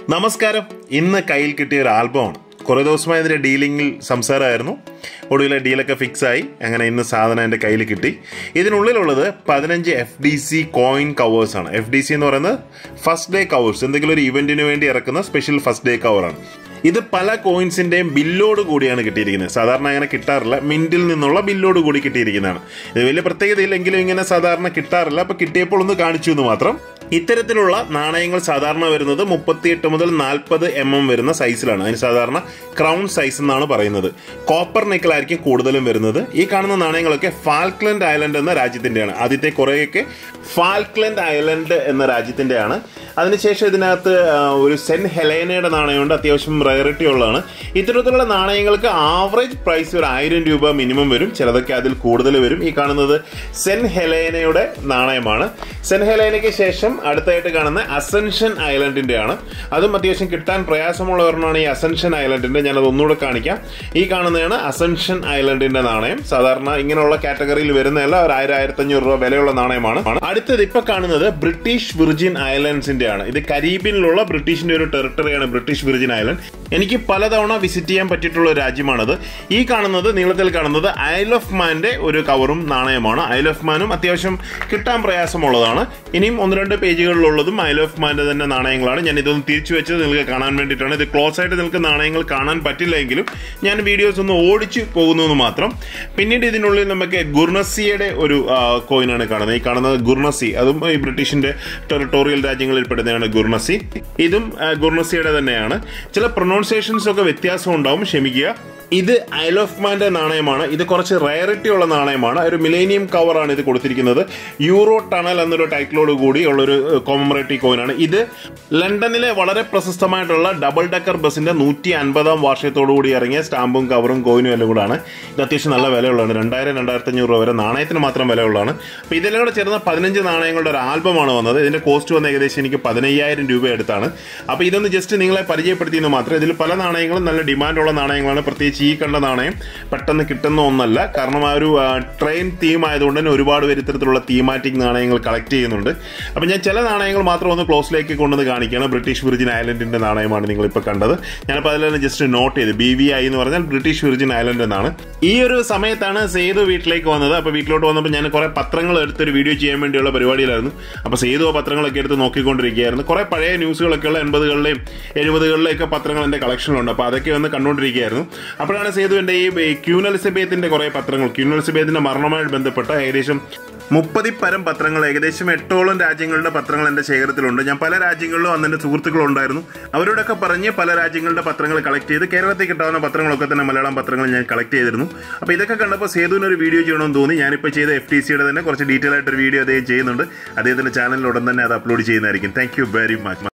നമസ്കാരം ഇന്ന് കയ്യിൽ കിട്ടിയ ഒരു ആൽബമാണ് കുറേ ദിവസമായി ഇതിൻ്റെ ഡീലിങ്ങിൽ സംസാരമായിരുന്നു ഒടുവിലെ ഡീലൊക്കെ ഫിക്സ് ആയി അങ്ങനെ ഇന്ന് സാധനം എൻ്റെ കയ്യിൽ കിട്ടി ഇതിനുള്ളിലുള്ളത് പതിനഞ്ച് എഫ് ഡി സി കോയിൻ കവേഴ്സാണ് എഫ് ഡി സി എന്ന് പറയുന്നത് ഫസ്റ്റ് ഡേ കവേഴ്സ് എന്തെങ്കിലും ഒരു ഇവന്റിന് വേണ്ടി ഇറക്കുന്ന സ്പെഷ്യൽ ഫസ്റ്റ് ഡേ കവറാണ് ഇത് പല കോയിൻസിന്റെയും ബില്ലോട് കൂടിയാണ് കിട്ടിയിരിക്കുന്നത് സാധാരണ അങ്ങനെ കിട്ടാറില്ല മിന്റിൽ നിന്നുള്ള ബില്ലോട് കൂടി കിട്ടിയിരിക്കുന്നതാണ് ഇത് വലിയ പ്രത്യേകതയില്ലെങ്കിലും ഇങ്ങനെ സാധാരണ കിട്ടാറില്ല അപ്പൊ കിട്ടിയപ്പോൾ ഒന്ന് കാണിച്ചു എന്ന് മാത്രം ഇത്തരത്തിലുള്ള നാണയങ്ങൾ സാധാരണ വരുന്നത് മുപ്പത്തിയെട്ട് മുതൽ നാൽപ്പത് എം എം വരുന്ന സൈസിലാണ് അതിന് സാധാരണ ക്രൗൺ സൈസ് എന്നാണ് പറയുന്നത് കോപ്പർ നിക്കലായിരിക്കും കൂടുതലും വരുന്നത് ഈ കാണുന്ന നാണയങ്ങളൊക്കെ ഫാൽക്ലൻഡ് ഐലൻഡ് എന്ന രാജ്യത്തിന്റെയാണ് ആദ്യത്തെ കുറേയൊക്കെ ഫാൽക്ലൻഡ് ഐലൻഡ് എന്ന രാജ്യത്തിന്റെയാണ് അതിനുശേഷം ഇതിനകത്ത് ആ, ഒരു സെൻ ഹെലേനയുടെ നാണയമുണ്ട് അത്യാവശ്യം റയറിറ്റി ഉള്ളതാണ് ഇത്തരത്തിലുള്ള നാണയങ്ങൾക്ക് ആവറേജ് പ്രൈസ് ഒരു ആയിരം രൂപ മിനിമം വരും ചിലതൊക്കെ അതിൽ കൂടുതൽ വരും ഈ കാണുന്നത് സെൻ ഹെലേനയുടെ നാണയമാണ് സെൻ ഹെലേനയ്ക്ക് ശേഷം അടുത്തായിട്ട് കാണുന്ന അസെൻഷൻ ഐലൻഡിന്റെ ആണ് അതും അത്യാവശ്യം കിട്ടാൻ പ്രയാസമുള്ള ഒരെണ്ണമാണ് ഈ അസെൻഷൻ ഐലൻഡിന്റെ ഞാനത് ഒന്നുകൂടെ കാണിക്കാം ഈ കാണുന്നതാണ് അസെൻഷൻ ഐലൻഡിന്റെ നാണയം സാധാരണ ഇങ്ങനെയുള്ള കാറ്റഗറിയിൽ വരുന്നതല്ല ഒരു ആയിരം ആയിരത്തി അഞ്ഞൂറ് രൂപ വിലയുള്ള നാണയമാണ് അടുത്തത് ഇപ്പൊ കാണുന്നത് ബ്രിട്ടീഷ് വിർജിൻ ഐലൻഡ്സിന്റെ ആണ് ഇത് കരീബിയനിലുള്ള ബ്രിട്ടീഷിന്റെ ഒരു ടെറിട്ടറിയാണ് ബ്രിട്ടീഷ് വിർജിൻ ഐലൻഡ് എനിക്ക് പലതവണ വിസിറ്റ് ചെയ്യാൻ പറ്റിയിട്ടുള്ള ഒരു രാജ്യമാണത് ഈ കാണുന്നത് നീളത്തിൽ കാണുന്നത് ഐൽ ഓഫ് മാന്റെ ഒരു കവറും നാണയമാണ് ഐൽ ഓഫ് മാനും അത്യാവശ്യം കിട്ടാൻ പ്രയാസമുള്ളതാണ് ഇനിയും ഒന്ന് രണ്ട് പേജുകളിലുള്ളതും ഐൽ ഓഫ് മാന്റെ തന്നെ നാണയങ്ങളാണ് ഞാൻ ഇതൊന്ന് തിരിച്ചു വെച്ചത് നിങ്ങൾക്ക് കാണാൻ വേണ്ടിയിട്ടാണ് ഇത് ക്ലോസ് ആയിട്ട് നിങ്ങൾക്ക് നാണയങ്ങൾ കാണാൻ പറ്റില്ലെങ്കിലും ഞാൻ വീഡിയോസ് ഒന്ന് ഓടിച്ചു പോകുന്നു എന്ന് മാത്രം പിന്നീട് ഇതിനുള്ളിൽ നമുക്ക് ഗുർണസിയുടെ ഒരു കോയിനാണ് കാണുന്നത് ഈ കാണുന്നത് ഗുർണസി അതും ഈ ബ്രിട്ടീഷിന്റെ ടെറിട്ടോറിയൽ രാജ്യങ്ങളിൽ പെടുന്നതാണ് ഗുർണസി ഇതും ആ, ഗുർണസിയുടെ തന്നെയാണ് ചില പ്രൊനൗൺസിയേഷൻസ് ഒക്കെ വ്യത്യാസം ഉണ്ടാവും ക്ഷമിക്കുക ഇത് ഐൽ ഓഫ് മാന്റെ നാണയമാണ് ഇത് കുറച്ച് റയറിറ്റി ഉള്ള നാണയമാണ് ഒരു മിലേനിയം കവറാണ് ഇത് കൊടുത്തിരിക്കുന്നത് യൂറോ ടണൽ എന്നൊരു ടൈറ്റിലോട് കൂടി ഉള്ളൊരു കോമമറേറ്റീവ് കോയിനാണ് ഇത് ലണ്ടനിലെ വളരെ പ്രശസ്തമായിട്ടുള്ള ഡബിൾ ഡക്കർ ബസിന്റെ നൂറ്റി അൻപതാം വാർഷികത്തോടു കൂടി ഇറങ്ങിയ സ്റ്റാമ്പും കവറും കോയിനും എല്ലാം കൂടാണ് ഇത് അത്യാവശ്യം നല്ല വിലയുള്ളതാണ് രണ്ടായിരം രണ്ടായിരത്തി അഞ്ഞൂറ് രൂപ വരെ നാണയത്തിന് മാത്രം വിലയുള്ളതാണ് അപ്പോൾ ഇതെല്ലാം കൂടെ ചേർന്ന പതിനഞ്ച് നാണയങ്ങളുടെ ഒരു ആൽബമാണ് വന്നത് ഇതിന്റെ കോസ്റ്റ് വന്ന് ഏകദേശം എനിക്ക് പതിനയ്യായിരം രൂപ അടുത്താണ് അപ്പോൾ ഇതൊന്ന് ജസ്റ്റ് നിങ്ങളെ പരിചയപ്പെടുത്തിയെന്ന് മാത്രം ഇതിൽ പല നാണയങ്ങളും നല്ല ഡിമാൻഡുള്ള നാണയങ്ങളാണ് പ്രത്യേകിച്ച് ഈ കണ്ട നാണയം പെട്ടെന്ന് കിട്ടുന്ന ഒന്നല്ല കാരണം ആ ഒരു ട്രെയിൻ തീം ആയതുകൊണ്ട് തന്നെ ഒരുപാട് പേര് ഇത്തരത്തിലുള്ള തീമാറ്റിക് നാണയങ്ങൾ കളക്ട് ചെയ്യുന്നുണ്ട് അപ്പം ഞാൻ ചില നാണയങ്ങൾ മാത്രം ഒന്ന് ക്ലോസിലേക്ക് കൊണ്ടുവന്ന് കാണിക്കുകയാണ് ബ്രിട്ടീഷ് വിർജിൻ ഐലൻഡിന്റെ നാണയമാണ് നിങ്ങൾ ഇപ്പോൾ കണ്ടത് ഞാനിപ്പോൾ അതിൽ തന്നെ ജസ്റ്റ് നോട്ട് ചെയ്ത് ബി വി ഐ എന്ന് പറഞ്ഞാൽ ബ്രിട്ടീഷ് വിർജിൻ ഐലൻഡ് എന്നാണ് ഈ ഒരു സമയത്താണ് സേതു വീട്ടിലേക്ക് വന്നത് അപ്പോൾ വീട്ടിലോട്ട് വന്നപ്പോൾ ഞാൻ കുറേ പത്രങ്ങൾ എടുത്തൊരു വീഡിയോ ചെയ്യാൻ വേണ്ടിയുള്ള പരിപാടിയിലായിരുന്നു അപ്പോൾ സേതു ആ പത്രങ്ങളൊക്കെ എടുത്ത് നോക്കിക്കൊണ്ടിരിക്കുകയായിരുന്നു കുറേ പഴയ ന്യൂസുകളൊക്കെയുള്ള എൺപതുകളിലെയും എഴുപതുകളിലെയും ഒക്കെ പത്രങ്ങൾ എൻ്റെ കളക്ഷനിലുണ്ട് അപ്പോൾ അതൊക്കെ ഒന്ന് കണ്ടുകൊണ്ടിരിക്കുകയായിരുന്നു അപ്പോഴാണ് സേതുവിൻ്റെ ഈ ഈ ക്യൂൻ എലിസബേത്തിന്റെ കുറേ പത്രങ്ങൾ ക്യൂൻ എലിസബേത്തിന്റെ മരണവുമായി ബന്ധപ്പെട്ട ഏകദേശം മുപ്പതി പരം പത്രങ്ങൾ ഏകദേശം എട്ടോളം രാജ്യങ്ങളുടെ പത്രങ്ങൾ എൻ്റെ ശേഖരത്തിലുണ്ട് ഞാൻ പല രാജ്യങ്ങളിലും അന്ന് എൻ്റെ സുഹൃത്തുക്കളുണ്ടായിരുന്നു അവരോടൊക്കെ പറഞ്ഞ് പല രാജ്യങ്ങളുടെ പത്രങ്ങൾ കളക്ട് ചെയ്ത് കേരളത്തിൽ കിട്ടാവുന്ന പത്രങ്ങളൊക്കെ തന്നെ മലയാളം പത്രങ്ങൾ ഞാൻ കളക്ട് ചെയ്തിരുന്നു അപ്പോൾ ഇതൊക്കെ കണ്ടപ്പോൾ സേതുവിന് ഒരു വീഡിയോ ചെയ്യണമെന്ന് തോന്നി ഞാനിപ്പോൾ ചെയ്ത എഫ് ടി സിയുടെ തന്നെ കുറച്ച് ഡീറ്റെയിൽ ആയിട്ട് ഒരു വീഡിയോ അദ്ദേഹം ചെയ്യുന്നുണ്ട് അദ്ദേഹത്തിൻ്റെ ചാനലിൽ ഉടൻ തന്നെ അത് അപ്ലോഡ് ചെയ്യുന്നതായിരിക്കും താങ്ക് യു വെരി മച്ച്